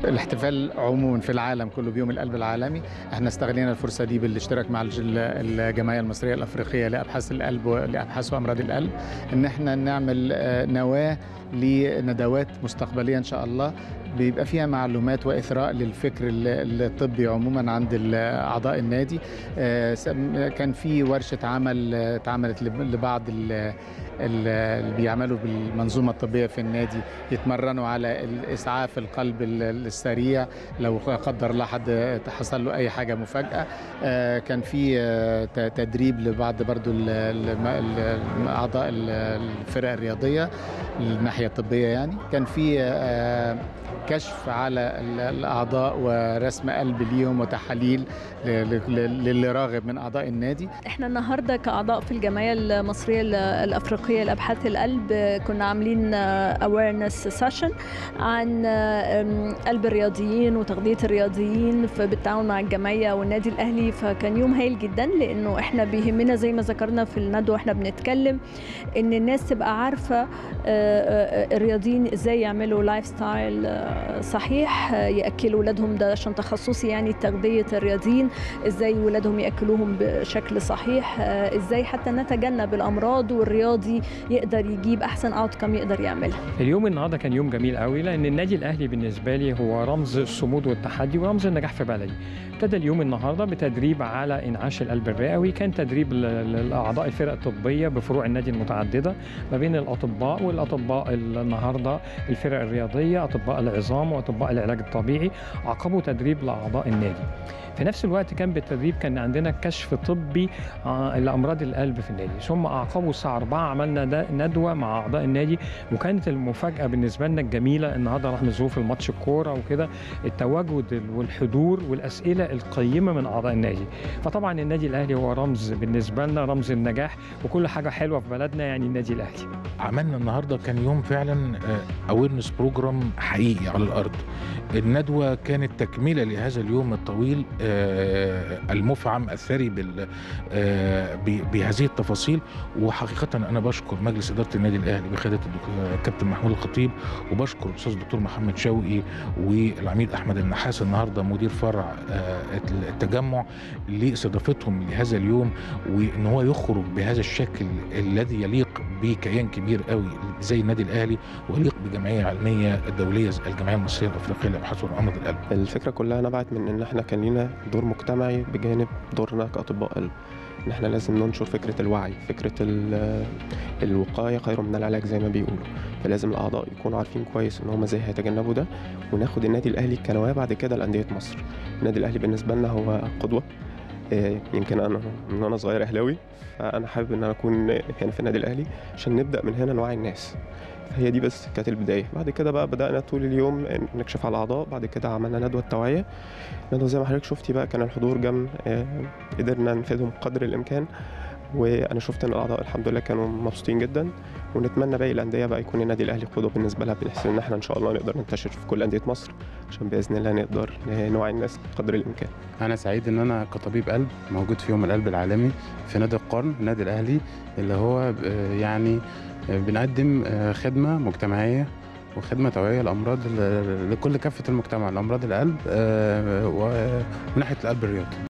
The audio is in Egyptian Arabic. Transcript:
الاحتفال عموما في العالم كله بيوم القلب العالمي احنا استغلينا الفرصه دي بالاشتراك مع الجمعيه المصريه الافريقيه لابحاث القلب ولابحاث وامراض القلب ان احنا نعمل نواه لندوات مستقبليه ان شاء الله بيبقى فيها معلومات واثراء للفكر الطبي عموما عند اعضاء النادي كان في ورشه عمل اتعملت لبعض اللي بيعملوا بالمنظومه الطبيه في النادي يتمرنوا على اسعاف القلب السريع لو قدر الله حد حصل له اي حاجه مفاجاه كان في تدريب لبعض برضو اعضاء الفرق الرياضيه الناحيه الطبيه يعني كان في كشف على الاعضاء ورسم قلب ليهم وتحاليل للي راغب من اعضاء النادي احنا النهارده كاعضاء في الجمعيه المصريه الافريقيه لابحاث القلب كنا عاملين اويرنس سيشن عن قلب الرياضيين وتغذيه الرياضيين بالتعاون مع الجمعيه والنادي الاهلي فكان يوم هايل جدا لانه احنا بيهمنا زي ما ذكرنا في الندوه واحنا بنتكلم ان الناس تبقى عارفه الرياضيين ازاي يعملوا لايف ستايل صحيح ياكلوا اولادهم ده عشان تخصصي يعني تغذيه الرياضيين ازاي ولادهم ياكلوهم بشكل صحيح ازاي حتى نتجنب الامراض والرياضي يقدر يجيب احسن اوتكم يقدر يعملها اليوم النهارده كان يوم جميل قوي لان النادي الاهلي بالنسبه لي هو رمز الصمود والتحدي ورمز النجاح في بلدي ابتدى اليوم النهارده بتدريب على انعاش القلب الرئوي كان تدريب لاعضاء الفرق الطبيه بفروع النادي المتعدده ما بين الاطباء والاطباء النهارده الفرق الرياضيه اطباء العظام واطباء العلاج الطبيعي عقبوا تدريب لاعضاء النادي في نفس الوقت كان بالتدريب كان عندنا كشف طبي لامراض القلب في النادي ثم اعقبوا الساعه 4 عملنا ندوه مع اعضاء النادي وكانت المفاجاه بالنسبه لنا الجميله النهارده رغم ظروف الماتش الكوره وكده التواجد والحضور والاسئله القيمه من اعضاء النادي فطبعا النادي الاهلي هو رمز بالنسبه لنا رمز النجاح وكل حاجه حلوه في بلدنا يعني النادي الاهلي عملنا النهارده كان يوم فعلا اويرنس بروجرام حقيقي على الارض الندوه كانت تكمله لهذا اليوم الطويل المفعم الثري بهذه التفاصيل وحقيقه انا بشكر مجلس اداره النادي الاهلي بقياده الكابتن محمود الخطيب وبشكر الاستاذ الدكتور محمد شوقي والعميد احمد النحاس النهارده مدير فرع التجمع لاستضافتهم لهذا اليوم وان هو يخرج بهذا الشكل الذي يليق بكيان كبير قوي زي النادي الاهلي ويليق بجمعيه علميه الدوليه الجمعيه المصريه الافريقيه لابحاث وامراض القلب. الفكره كلها نبعت من ان احنا كان لينا دور مجتمعي بجانب دورنا كاطباء قلب. ان احنا لازم ننشر فكره الوعي، فكره الوقايه خير من العلاج زي ما بيقولوا. فلازم الاعضاء يكونوا عارفين كويس ان هم ازاي هيتجنبوا ده وناخد النادي الاهلي كنواه بعد كده لانديه مصر. النادي الاهلي بالنسبه لنا هو قدوه يمكن انا من وانا صغير اهلاوي فانا حابب ان انا اكون هنا في النادي الاهلي عشان نبدا من هنا نوعي الناس هي دي بس كانت البدايه بعد كده بقى بدانا طول اليوم نكشف على الاعضاء بعد كده عملنا ندوه توعيه ندوه زي ما حضرتك شفتي بقى كان الحضور جم قدرنا نفيدهم قدر الامكان وانا شفت ان الاعضاء الحمد لله كانوا مبسوطين جدا ونتمنى باقي الانديه بقى يكون النادي الاهلي قدوه بالنسبه لها بحيث ان احنا ان شاء الله نقدر ننتشر في كل انديه مصر عشان باذن الله نقدر نوعي الناس قدر الامكان. انا سعيد ان انا كطبيب قلب موجود في يوم القلب العالمي في نادي القرن النادي الاهلي اللي هو يعني بنقدم خدمه مجتمعيه وخدمه توعيه لامراض لكل كافه المجتمع لامراض القلب وناحيه القلب الرياضي